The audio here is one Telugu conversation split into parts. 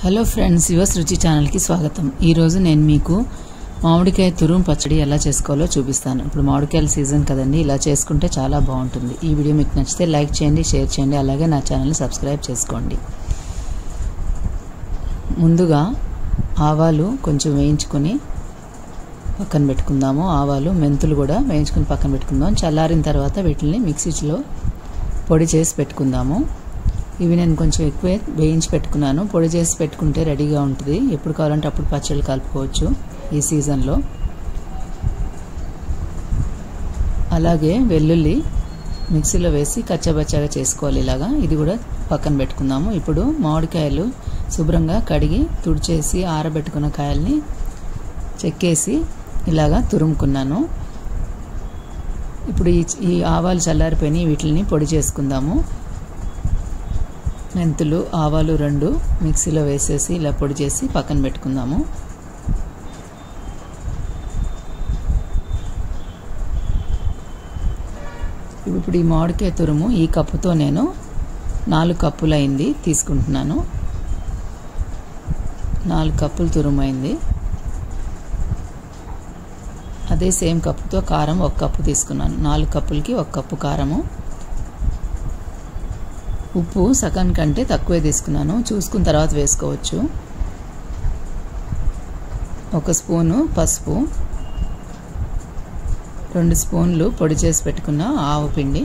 హలో ఫ్రెండ్స్ యువస్ రుచి ఛానల్కి స్వాగతం ఈరోజు నేను మీకు మామిడికాయ తురుము పచ్చడి ఎలా చేసుకోవాలో చూపిస్తాను ఇప్పుడు మామిడికాయల సీజన్ కదండి ఇలా చేసుకుంటే చాలా బాగుంటుంది ఈ వీడియో మీకు నచ్చితే లైక్ చేయండి షేర్ చేయండి అలాగే నా ఛానల్ని సబ్స్క్రైబ్ చేసుకోండి ముందుగా ఆవాలు కొంచెం వేయించుకొని పక్కన పెట్టుకుందాము ఆవాలు మెంతులు కూడా వేయించుకుని పక్కన పెట్టుకుందాం చల్లారిన తర్వాత వీటిని మిక్సీలో పొడి చేసి పెట్టుకుందాము ఇవి నేను కొంచెం ఎక్కువే వేయించి పెట్టుకున్నాను పొడి చేసి పెట్టుకుంటే రెడీగా ఉంటుంది ఎప్పుడు కావాలంటే అప్పుడు పచ్చళ్ళు కలుపుకోవచ్చు ఈ సీజన్లో అలాగే వెల్లుల్లి మిక్సీలో వేసి కచ్చబచ్చగా చేసుకోవాలి ఇలాగా ఇది కూడా పక్కన పెట్టుకుందాము ఇప్పుడు మామిడికాయలు శుభ్రంగా కడిగి తుడిచేసి ఆరబెట్టుకున్న కాయల్ని చెక్కేసి ఇలాగా తురుముకున్నాను ఇప్పుడు ఈ ఈ ఆవాలు చల్లారిపోయినాయి వీటిని పొడి చేసుకుందాము మెంతులు ఆవాలు రెండు మిక్సీలో వేసేసి ఇలా పొడి చేసి పక్కన పెట్టుకుందాము ఇప్పుడు ఈ మామిడికాయ తురుము ఈ కప్పుతో నేను నాలుగు కప్పులు అయింది తీసుకుంటున్నాను నాలుగు కప్పులు తురుము అయింది అదే సేమ్ కప్పుతో కారం ఒక కప్పు తీసుకున్నాను నాలుగు కప్పులకి ఒక కప్పు కారము ఉప్పు సగం కంటే తక్కువే తీసుకున్నాను చూసుకున్న తర్వాత వేసుకోవచ్చు ఒక స్పూను పసుపు రెండు స్పూన్లు పొడి చేసి పెట్టుకున్న ఆవు పిండి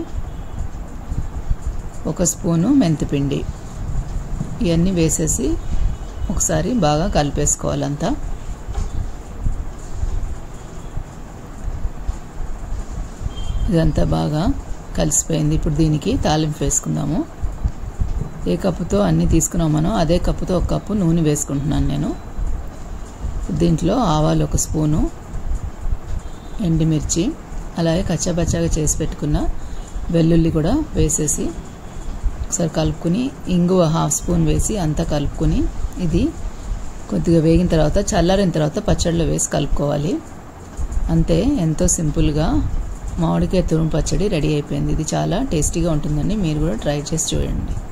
ఒక స్పూను మెంతిపిండి ఇవన్నీ వేసేసి ఒకసారి బాగా కలిపేసుకోవాలంతా ఇదంతా బాగా కలిసిపోయింది ఇప్పుడు దీనికి తాలింపు వేసుకుందాము ఏ కప్పుతో అన్నీ తీసుకున్నాం మనం అదే కప్పుతో ఒక కప్పు నూనె వేసుకుంటున్నాను నేను దీంట్లో ఆవాలు ఒక స్పూను ఎండుమిర్చి అలాగే కచ్చాబచ్చాగా చేసి పెట్టుకున్న వెల్లుల్లి కూడా వేసేసి ఒకసారి కలుపుకుని ఇంగువ హాఫ్ స్పూన్ వేసి అంతా కలుపుకుని ఇది కొద్దిగా వేగిన తర్వాత చల్లారిన తర్వాత పచ్చడిలో వేసి కలుపుకోవాలి అంతే ఎంతో సింపుల్గా మామిడికాయ తురుము పచ్చడి రెడీ అయిపోయింది ఇది చాలా టేస్టీగా ఉంటుందండి మీరు కూడా ట్రై చేసి చూడండి